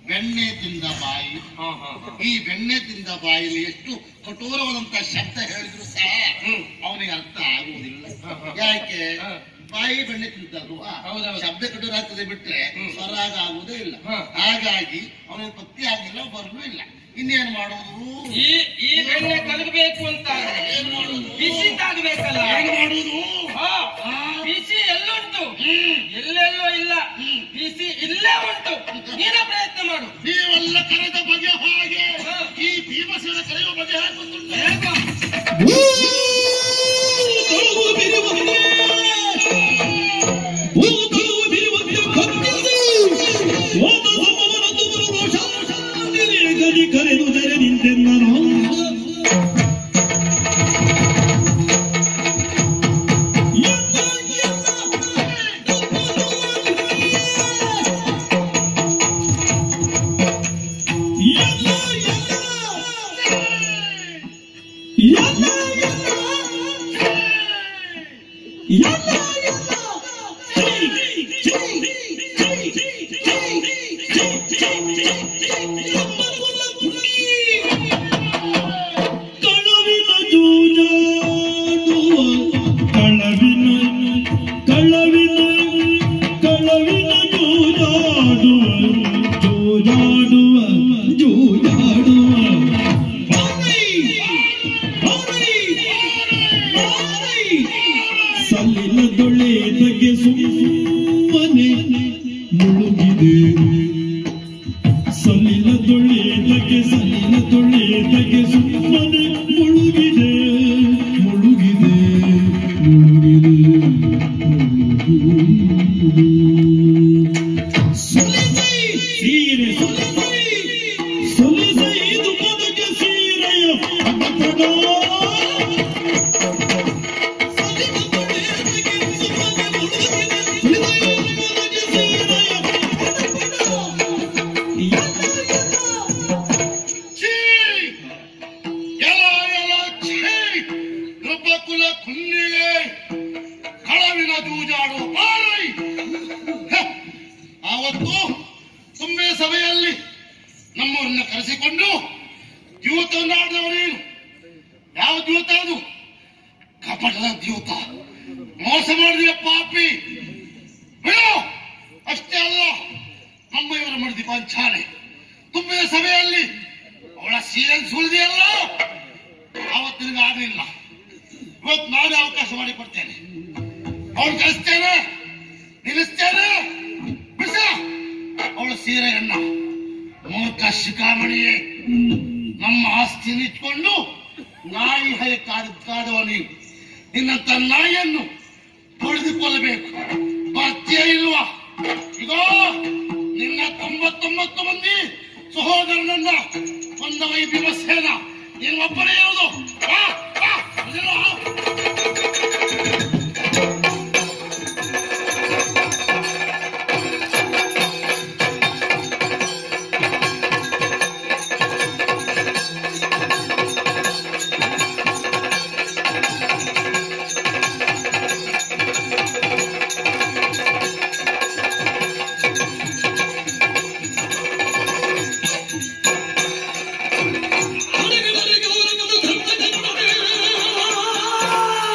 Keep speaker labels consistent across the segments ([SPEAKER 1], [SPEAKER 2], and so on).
[SPEAKER 1] ಬೆಣ್ಣೆ ತಿಂದ ಬಾಯಿ
[SPEAKER 2] ಹಾ ಹಾ ಹಾ
[SPEAKER 1] ಈ ಬೆಣ್ಣೆ ತಿಂದ ಬಾಯಲ್ಲಿ ಎಷ್ಟು ಕಠೋರವಾದಂತಹ ಶಬ್ದ ಹೇಳಿದ್ರು ಸಹ
[SPEAKER 2] ಹ್ಮ್.
[SPEAKER 1] ಅವನಿಗೆ ಅರ್ಥ ಆಗುವುದಿಲ್ಲ
[SPEAKER 2] ಹ, ಹ.
[SPEAKER 1] ಯಾಕೆ
[SPEAKER 2] ಹ.
[SPEAKER 1] ಬಾಯಿ ಬೆಣ್ಣೆ ತಿಂತಲ್ವಾ
[SPEAKER 2] ಹೌದೌದು.
[SPEAKER 1] ಶಬ್ದ ಕಠೋರ ಆಗ್ತದೆ ಬಿಟ್ರೆ
[SPEAKER 2] ಹ್ಮ್.
[SPEAKER 1] ಸ್ವರಾಗ ಆಗುವುದೇ ಇಲ್ಲ
[SPEAKER 2] ಹ.
[SPEAKER 1] ಹಾಗಾಗಿ ಅವನಿಗೆ ಪತ್ತಿ ಆಗಿಲ್ಲ ಬರಲೂ ಇಲ್ಲ ಇನ್ನೇನು ಮಾಡುವುದು
[SPEAKER 2] ಈ ಈ ಬೆಣ್ಣೆ ಕಲಗಬೇಕು ಅಂತ
[SPEAKER 1] ಏನ್ ಮಾಡುವುದು
[SPEAKER 2] ಬಿಸಿ ತಾಗಬೇಕಲ್ಲ
[SPEAKER 1] ಏನು ಮಾಡುವುದು
[SPEAKER 2] ಹಾ, ಬಿಸಿ ಎಲ್ಲುಂಟು ಎಲ್ಲೆಲ್ಲೋ ಇಲ್ಲ ಬಿಸಿ ಇಲ್ಲೇ ಉಂಟು ನೀನ ಪ್ರಯತ್ನ ಮಾಡು
[SPEAKER 1] ನೀವೆಲ್ಲ ಕರೆದ ಬಗೆ ಹಾಗೆ
[SPEAKER 2] ಹ.
[SPEAKER 1] ಈ ಭೀಮಸೇನ ಕರೆಯುವ ಬಗೆ ಹಾಗೆ ಗೊತ್ತುಂಟು
[SPEAKER 2] ಹೇಗೋ?
[SPEAKER 3] ಕರೆದು ತೆರೆ ನಿಂತೆನ್ನನು ಕಳವಿನ ಜೂಜಾಡುವ ಕಳವಿನ ಕಳವಿನ ಕಳವಿನ ಜೂಜಾಡುವ ಜೂಜಾಡುವ ಜೂಜಾಡುವ ಬಾರೈ! ಬಾರೈ! ಬಾರೈ! ಸಲ್ಲಿನ ದೊಳೆದಗೆ ಸುಮ್ಮನೆ ಮುಳುಗಿದೆ ಸಲಿಲ ತೊಳೆದಕ್ಕೆ ಸಲಿಲ ತೊಳೆದಕ್ಕೆ ಸುಮ್ಮನೆ ಮುಳುಗಿದೆ ಮುಳುಗಿದೆ ಮುಳುಗಿದೆ ಸೊಲಿಸೈ ಸೀರೆ ಸೊಲಿಸೈ ಸೊಲಿಸೈ ಇದು ಬದುಕೆ ಸೀರೆಯ ಪದಪದ. ಸಲಿಲ ತೊಳೆದಕ್ಕೆ ಸುಮ್ಮನೆ ಮುಳುಗಿದೆ. ಸೊಲಿಸೈ ಇದು ಬದುಕೆ ಸೀರೆಯ
[SPEAKER 1] ಛೀ! ಎಲ ಎಲ ಛೀ! ನೃಪಕುಲ ಕುನ್ನಿಗೆ ಕಳವಿನ ಜೂಜಾಡು ಬಾರೈ! ಹ! ಆವತ್ತು ತುಂಬೆ ಸಭೆಯಲ್ಲಿ ನಮ್ಮವರನ್ನ ಕರೆಸಿಕೊಂಡು ದ್ಯೂತವನ್ನು ಆಡಿದವನೇನು ಯಾವ ದ್ಯೂತ ಅದು ಕಪಟದ ದ್ಯೂತ ಮೋಸ ಮಾಡಿದ ಪಾಪಿ ಬಿಡು ಅಷ್ಟೇ ಅಲ್ಲ ನಮ್ಮ ಇವರ ಮಡದಿ ಪಂಚಾನೆ ತುಂಬಿದ ಸಭೆಯಲ್ಲಿ ಅವಳ ಸೀರಿಯಲ್ ಸುಳಿದೆಯಲ್ಲ ಆವತ್ತಿನ ಆಗಲಿಲ್ಲ ಇವತ್ತು ನಾನೇ ಅವಕಾಶ ಮಾಡಿ ಕೊಡ್ತೇನೆ ಅವಳು ಕಳಿಸ್ತೇನೆ ನಿಲ್ಲಿಸ್ತೇನೆ ಬಿಸ ಅವಳ ಸೀರೆಯನ್ನ ಮೂರ್ಖ ಶಿಖಾಮಣಿಯೇ ನಮ್ಮ ಆಸ್ತಿಯನ್ನು ಇಟ್ಕೊಂಡು ನಾಯಿ ಹಯ ಕಾದ ಕಾದವ ನೀನು ನಿನ್ನಂತ ನಾಯಿಯನ್ನು ಹೊಡೆದುಕೊಳ್ಳಬೇಕು ಬರ್ತೀಯ ಇಲ್ವಾ ಈಗ ನಿನ್ನ ತೊಂಬತ್ತೊಂಬತ್ತು ಮಂದಿ ಸಹೋದರನನ್ನ ಕೊಂದವ ಈ ಭೀಮಸೇನ ನೀನು ಒಬ್ಬನೇ ಇರುವುದು ಬಾ, ಬಾ, ಮೊದಲು ಆ.
[SPEAKER 3] ಧರ್ಮ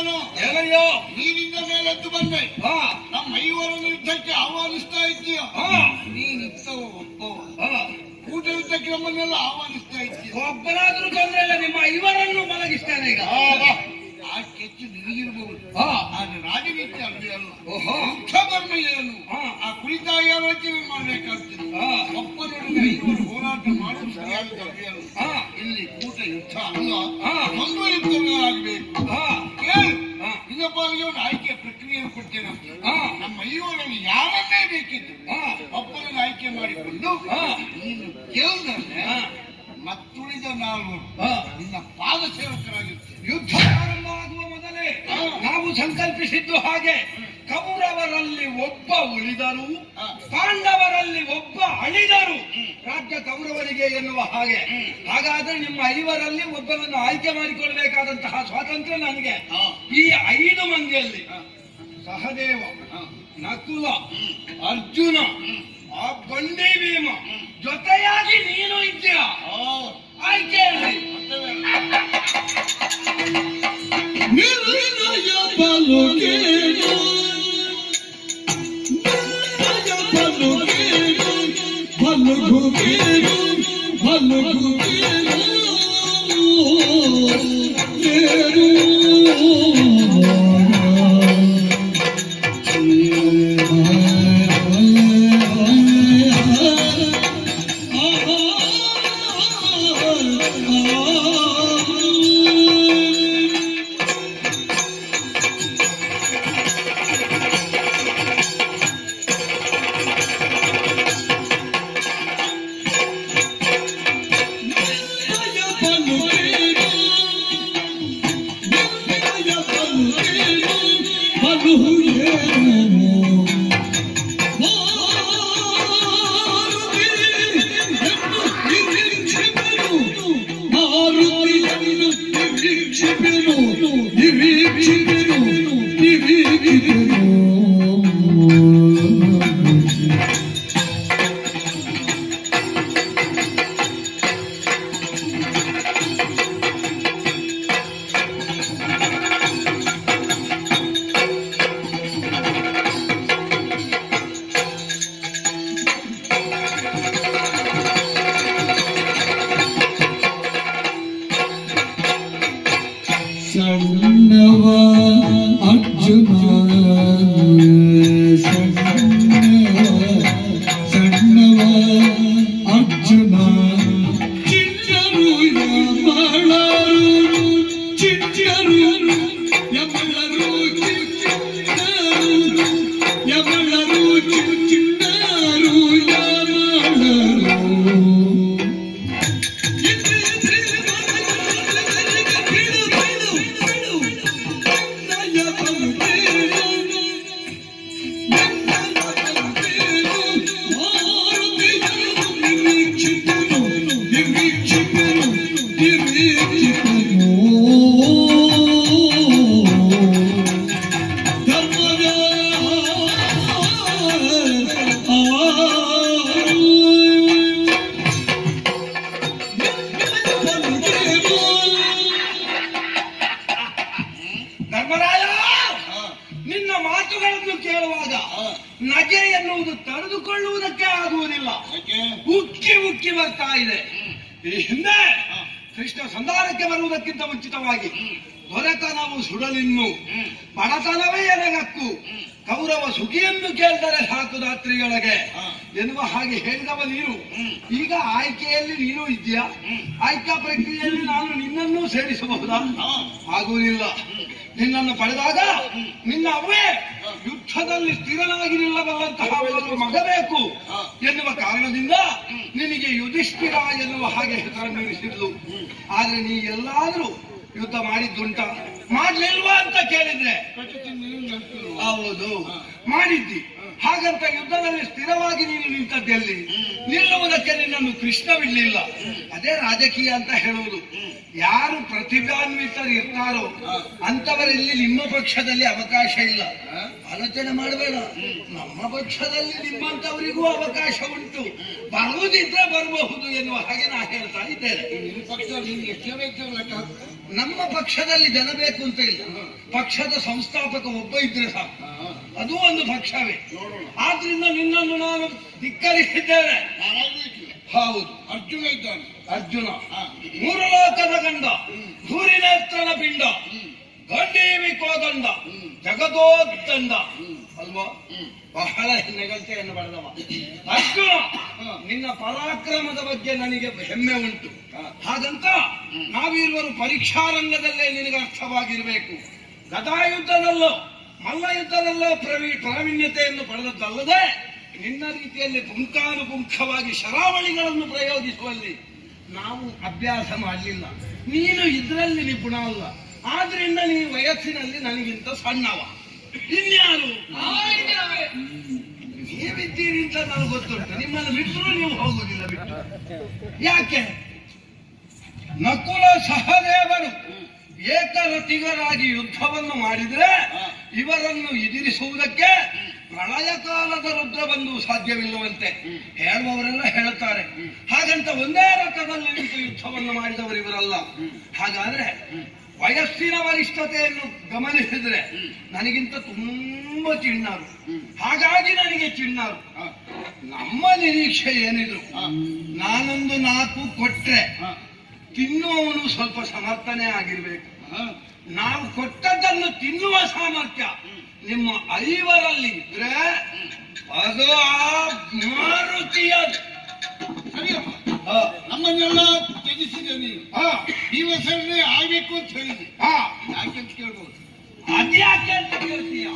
[SPEAKER 1] ನಾನು
[SPEAKER 2] ಏನಯ್ಯೋ
[SPEAKER 1] ನೀನಿಂದ ಮೇಲೆದ್ದು ಬಂದೆ
[SPEAKER 2] ಹಾ
[SPEAKER 1] ನಮ್ಮ ಐವರನ್ನು ಯುದ್ಧಕ್ಕೆ ಆಹ್ವಾನಿಸ್ತಾ ಇದ್ದೀಯ
[SPEAKER 2] ಹಾ
[SPEAKER 1] ನೀನಿತ್ತವ ಒಬ್ಬವ
[SPEAKER 2] ಹಾ
[SPEAKER 1] ಊಟ ಯುದ್ಧಕ್ಕೆ ನಮ್ಮನ್ನೆಲ್ಲ ಆಹ್ವಾನಿಸ್ತಾ ಇದ್ದೀಯ
[SPEAKER 2] ಒಬ್ಬರಾದ್ರೂ ತೊಂದ್ರೆ ಇಲ್ಲ ನಿಮ್ಮ ಐವರನ್ನು ಮಲಗಿಸ್ತೇನೆ ಈಗ
[SPEAKER 1] ಆ ಕೆಚ್ಚು ನಿನಗಿರಬಹುದು
[SPEAKER 2] ಹಾ
[SPEAKER 1] ಆದ್ರೆ ರಾಜನೀತಿ ಅಲ್ಲೇ ಅಲ್ಲ
[SPEAKER 2] ಓಹೋ
[SPEAKER 1] ಯುದ್ಧ ಧರ್ಮ ಏನು
[SPEAKER 2] ಹಾ.
[SPEAKER 1] ಆ ಕುಳಿತಾಯ ಯೋಚನೆ ಮಾಡ್ಬೇಕಾಗ್ತದೆ
[SPEAKER 2] ಹಾ.
[SPEAKER 1] ಒಬ್ಬನೊಡನೆ ಐವರು ಹೋರಾಟ ಮಾಡುವುದು ಸರಿಯಾದ ಅಲ್ಲ
[SPEAKER 2] ಹಾ
[SPEAKER 1] ಇಲ್ಲಿ ಕೂಟ ಯುದ್ಧ ಅಲ್ಲ
[SPEAKER 2] ಹಾ.
[SPEAKER 1] ಮುಂದುವರಿತನಾಗಬೇಕು
[SPEAKER 2] ಹಾ
[SPEAKER 1] ಕೇಳು
[SPEAKER 2] ಹಾ.
[SPEAKER 1] ನಿನ್ನ ಪಾಲಿಗೆ ಒಂದು ಆಯ್ಕೆ ಪ್ರಕ್ರಿಯೆಯನ್ನು ಕೊಡ್ತೇನೆ
[SPEAKER 2] ಹಾ.
[SPEAKER 1] ನಮ್ಮ ಐವರಲ್ಲಿ ಯಾರನ್ನೇ ಬೇಕಿದ್ದು
[SPEAKER 2] ಹಾ
[SPEAKER 1] ಒಬ್ಬರನ್ನು ಆಯ್ಕೆ ಮಾಡಿಕೊಂಡು
[SPEAKER 2] ಹಾ.
[SPEAKER 1] ನೀನು ಕೇಳಿದ್ರೆ
[SPEAKER 2] ಹಾ.
[SPEAKER 1] ಮತ್ತುಳಿದ ನಾವು
[SPEAKER 2] ಹಾ.
[SPEAKER 1] ನಿನ್ನ ಪಾದ ಸೇವಕರಾಗಿರ್ತೇವೆ
[SPEAKER 2] ಯುದ್ಧ ಪ್ರಾರಂಭ ಆಗುವ ಮೊದಲೇ ನಾವು ಸಂಕಲ್ಪಿಸಿದ್ದು ಹಾಗೆ ಕೌರವರಲ್ಲಿ ಒಬ್ಬ ಉಳಿದರು
[SPEAKER 1] ಹಾ.
[SPEAKER 2] ಪಾಂಡವರಲ್ಲಿ ಒಬ್ಬ ಅಳಿದರು ರಾಜ್ಯ ಕೌರವರಿಗೆ ಎನ್ನುವ ಹಾಗೆ ಹಾಗಾದ್ರೆ ನಿಮ್ಮ ಐವರಲ್ಲಿ ಒಬ್ಬರನ್ನು ಆಯ್ಕೆ ಮಾಡಿಕೊಳ್ಬೇಕಾದಂತಹ ಸ್ವಾತಂತ್ರ್ಯ ನನಗೆ
[SPEAKER 1] ಹಾ.
[SPEAKER 2] ಈ ಐದು ಮಂದಿಯಲ್ಲಿ
[SPEAKER 1] ಹಾ.
[SPEAKER 2] ಸಹದೇವ
[SPEAKER 1] ಹಾ.
[SPEAKER 2] ನಕುಲ ಅರ್ಜುನ ಆ ಬಂಡಿ ಭೀಮ ಜೊತೆಯಾಗಿ ನೀನು ಇದ್ದೀಯ
[SPEAKER 1] ಹೌದು.
[SPEAKER 2] ಆಯ್ಕೆಯಲ್ಲಿ
[SPEAKER 3] ನಿರ್ಣಯ ಬಲುಗೇನು ನಿರ್ಣಯ ಬಲುಗೇನು ಬಲುಗುಗೇನು ಬಲುಗುಗೇನು ಸಣ್ಣವ ಅರ್ಜುನ ಸಣ್ಣವ ಸಣ್ಣವ ಅರ್ಜುನ ಚಿಟ್ಟರು ಯಮಳರು ಚಿಟ್ಟರು ಯಮಳರು ಚಿಟ್ಟರು ಯಮಳರು ಚಿಟ್ಟರು ಯಮಳರು
[SPEAKER 2] ಧರ್ಮರಾಯ
[SPEAKER 1] ಹಾ.
[SPEAKER 2] ನಿನ್ನ ಮಾತುಗಳನ್ನು ಕೇಳುವಾಗ
[SPEAKER 1] ಹಾ.
[SPEAKER 2] ನಗೆ ಎನ್ನುವುದು ತಡೆದುಕೊಳ್ಳುವುದಕ್ಕೆ ಆಗುವುದಿಲ್ಲ
[SPEAKER 1] ಯಾಕೆ?
[SPEAKER 2] ಉಕ್ಕಿ ಉಕ್ಕಿ ಬರ್ತಾ ಇದೆ ಈ ಹಿಂದೆ
[SPEAKER 1] ಹಾ.
[SPEAKER 2] ಕೃಷ್ಣ ಸಂಧಾನಕ್ಕೆ ಬರುವುದಕ್ಕಿಂತ ಮುಂಚಿತವಾಗಿ ದೊರೆತನವು ಸುಡಲಿನ್ನು
[SPEAKER 1] ಹ್ಮ್.
[SPEAKER 2] ಬಡತನವೇ ಎಲೆಗಕ್ಕು ಕೌರವ ಸುಖಿಯನ್ನು ಕೇಳಿದರೆ ಸಾಕು ರಾತ್ರಿಯೊಳಗೆ
[SPEAKER 1] ಹಾ.
[SPEAKER 2] ಎನ್ನುವ ಹಾಗೆ ಹೇಳಿದವ ನೀನು
[SPEAKER 1] ಹ್ಮ್.
[SPEAKER 2] ಈಗ ಆಯ್ಕೆಯಲ್ಲಿ ನೀನು ಇದೆಯಾ
[SPEAKER 1] ಹ್ಮ್.
[SPEAKER 2] ಆಯ್ಕಾ ಪ್ರಕ್ರಿಯೆಯಲ್ಲಿ ನಾನು ನಿನ್ನನ್ನು ಸೇರಿಸಬಹುದಾ
[SPEAKER 1] ಹಾ.
[SPEAKER 2] ಆಗುವುದಿಲ್ಲ ನಿನ್ನನ್ನು ಪಡೆದಾಗ ನಿನ್ನ ಅವೇ ಯುದ್ಧದಲ್ಲಿ ಸ್ಥಿರನಾಗಿ ನಿಲ್ಲಬಲ್ಲಂತಹ ಒಂದು ಮಗ ಬೇಕು
[SPEAKER 1] ಹಾ.
[SPEAKER 2] ಎನ್ನುವ ಕಾರಣದಿಂದ ನಿನಗೆ ಯುಧಿಷ್ಠಿರ ಎನ್ನುವ ಹಾಗೆ ಹೆಸರನ್ನು ಇರಿಸಿದ್ಲು ಆದ್ರೆ ನೀ ಎಲ್ಲಾದ್ರೂ ಯುದ್ಧ ಮಾಡಿದ್ದುಂಟ ಮಾಡ್ಲಿಲ್ವಾ ಅಂತ ಕೇಳಿದ್ರೆ
[SPEAKER 1] ಪ್ರಕೃತಿ ನೀನು ನೆನಪಿಲ್ವಾ?
[SPEAKER 2] ಹೌದು ಮಾಡಿದ್ದಿ ಹಾಗಂತ ಯುದ್ಧದಲ್ಲಿ ಸ್ಥಿರವಾಗಿ ನೀನು ನಿಂತದ್ದೆಲ್ಲಿ ನಿಲ್ಲುವುದಕ್ಕೆ ನಿನ್ನನ್ನು ಕೃಷ್ಣವಿರ್ಲಿಲ್ಲ ಅದೇ ರಾಜಕೀಯ ಅಂತ ಹೇಳುವುದು ಯಾರು ಪ್ರತಿಭಾನ್ವಿತರು ಇರ್ತಾರೋ ಅಂತವರಲ್ಲಿ ನಿಮ್ಮ ಪಕ್ಷದಲ್ಲಿ ಅವಕಾಶ ಇಲ್ಲ
[SPEAKER 1] ಹಾ?
[SPEAKER 2] ಆಲೋಚನೆ ಮಾಡಬೇಡ ನಮ್ಮ ಪಕ್ಷದಲ್ಲಿ ನಿಮ್ಮಂತವರಿಗೂ ಅವಕಾಶ ಉಂಟು ಬರುವುದಿದ್ರೆ ಬರಬಹುದು ಎನ್ನುವ ಹಾಗೆ ನಾ ಹೇಳ್ತಾ ಇದ್ದೇನೆ
[SPEAKER 1] ನಿನ್ನ ಪಕ್ಷದಲ್ಲಿ ನೀನು ಎಷ್ಟೇ ಬೇಕಾದ್ರೂ ಲೆಕ್ಕ ಹಾಕು.
[SPEAKER 2] ನಮ್ಮ ಪಕ್ಷದಲ್ಲಿ ಜನ ಬೇಕು ಅಂತ ಇಲ್ಲ ಪಕ್ಷದ ಸಂಸ್ಥಾಪಕ ಒಬ್ಬ ಇದ್ರೆ ಸಾಕು ಅದು ಒಂದು ಪಕ್ಷವೇ
[SPEAKER 1] ನೋಡೋಣ
[SPEAKER 2] ಆದ್ರಿಂದ ನಿನ್ನನ್ನು ನಾನು ಧಿಕ್ಕರಿಸಿದ್ದೇನೆ
[SPEAKER 1] ನಾನಾಗ್ಲಿಕ್ಕಿಲ್ಲ
[SPEAKER 2] ಹೌದು
[SPEAKER 1] ಅರ್ಜುನ ಇದ್ದಾನೆ
[SPEAKER 2] ಅರ್ಜುನ
[SPEAKER 1] ಹಾ.
[SPEAKER 2] ಮೂರು ಲೋಕದ ಗಂಡ ಸೂರ್ಯನೇತ್ರನ ಪಿಂಡ ಗಂಡೀವಿ ಕೋದಂಡ ಜಗದೋದ್ದಂಡ ಅಲ್ವಾ
[SPEAKER 1] ಹ್ಮ್.
[SPEAKER 2] ಬಹಳ ನೆಗಲ್ತೆಯನ್ನು ಬರೆದವ ಅರ್ಜುನ ನಿನ್ನ ಪರಾಕ್ರಮದ ಬಗ್ಗೆ ನನಗೆ ಹೆಮ್ಮೆ ಉಂಟು ಹಾಗಂತ ನಾವಿರುವರು ಪರೀಕ್ಷಾ ರಂಗದಲ್ಲೇ ನಿನಗೆ ಅರ್ಥವಾಗಿರಬೇಕು ಗದಾಯುದ್ಧದಲ್ಲೋ ಮಲ್ಲ ಯುದ್ಧದಲ್ಲೋ ಪ್ರವಿ ಪ್ರಾವೀಣ್ಯತೆಯನ್ನು ಪಡೆದದ್ದಲ್ಲದೆ ನಿನ್ನ ರೀತಿಯಲ್ಲಿ ಪುಂಖಾನುಪುಂಖವಾಗಿ ಶರಾವಳಿಗಳನ್ನು ಪ್ರಯೋಗಿಸುವಲ್ಲಿ ನಾವು ಅಭ್ಯಾಸ ಮಾಡಲಿಲ್ಲ ನೀನು ಇದರಲ್ಲಿ ನಿಪುಣ ಅಲ್ಲ ಆದ್ರಿಂದ ನೀನು ವಯಸ್ಸಿನಲ್ಲಿ ನನಗಿಂತ ಸಣ್ಣವ ಇನ್ಯಾರು ನೀವಿದ್ದೀರಿ ಅಂತ ನನಗೆ ಗೊತ್ತುಂಟು ನಿಮ್ಮನ್ನು ಬಿಟ್ಟರು ನೀವು ಹೋಗುದಿಲ್ಲ ಬಿಟ್ಟು ಯಾಕೆ ನಕುಲ ಸಹದೇವರು ಏಕರತಿಗರಾಗಿ ಯುದ್ಧವನ್ನು ಮಾಡಿದ್ರೆ ಇವರನ್ನು ಎದುರಿಸುವುದಕ್ಕೆ ಪ್ರಳಯ ಕಾಲದ ರುದ್ರ ಬಂದು ಸಾಧ್ಯವಿಲ್ಲವಂತೆ ಹೇಳುವವರೆಲ್ಲ ಹೇಳುತ್ತಾರೆ ಹಾಗಂತ ಒಂದೇ ರಥದಲ್ಲಿ ನಿಂತು ಯುದ್ಧವನ್ನು ಮಾಡಿದವರು ಇವರಲ್ಲ ಹಾಗಾದ್ರೆ ವಯಸ್ಸಿನ ವರಿಷ್ಠತೆಯನ್ನು ಗಮನಿಸಿದ್ರೆ ನನಗಿಂತ ತುಂಬಾ ಚಿಣ್ಣರು ಹಾಗಾಗಿ ನನಗೆ ಚಿಣ್ಣರು ನಮ್ಮ ನಿರೀಕ್ಷೆ ಏನಿದ್ರು ನಾನೊಂದು ನಾಲ್ಕು ಕೊಟ್ರೆ ತಿನ್ನುವವನು ಸ್ವಲ್ಪ ಸಮರ್ಥನೆ ಆಗಿರ್ಬೇಕು ನಾವು ಕೊಟ್ಟದ್ದನ್ನು ತಿನ್ನುವ ಸಾಮರ್ಥ್ಯ ನಿಮ್ಮ ಐವರಲ್ಲಿ ಇದ್ರೆ ಅದು ಆ ಮಾರುತಿಯ
[SPEAKER 1] ಸರಿಯಪ್ಪ
[SPEAKER 2] ಆ,
[SPEAKER 1] ನಮ್ಮನ್ನೆಲ್ಲ ತ್ಯಜಿಸಿದೆ ನೀನು
[SPEAKER 2] ಆ,
[SPEAKER 1] ದಿವಸವೇ ಆಗ್ಬೇಕು ಅಂತ ಹೇಳಿದೆ
[SPEAKER 2] ಆ,
[SPEAKER 1] ಯಾಕೆ ಅಂತ ಕೇಳ್ಬೋದು
[SPEAKER 2] ಅದ್ಯಾಕೆ ಅಂತ ಕೇಳ್ತೀಯ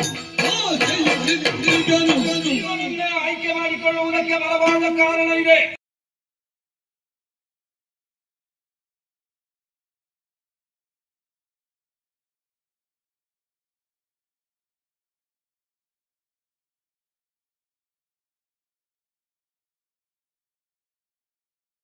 [SPEAKER 2] ಜೀವನನ್ನೇ ಆಯ್ಕೆ ಮಾಡಿಕೊಳ್ಳುವುದಕ್ಕೆ ಬಲವಾದ ಕಾರಣ ಇದೆ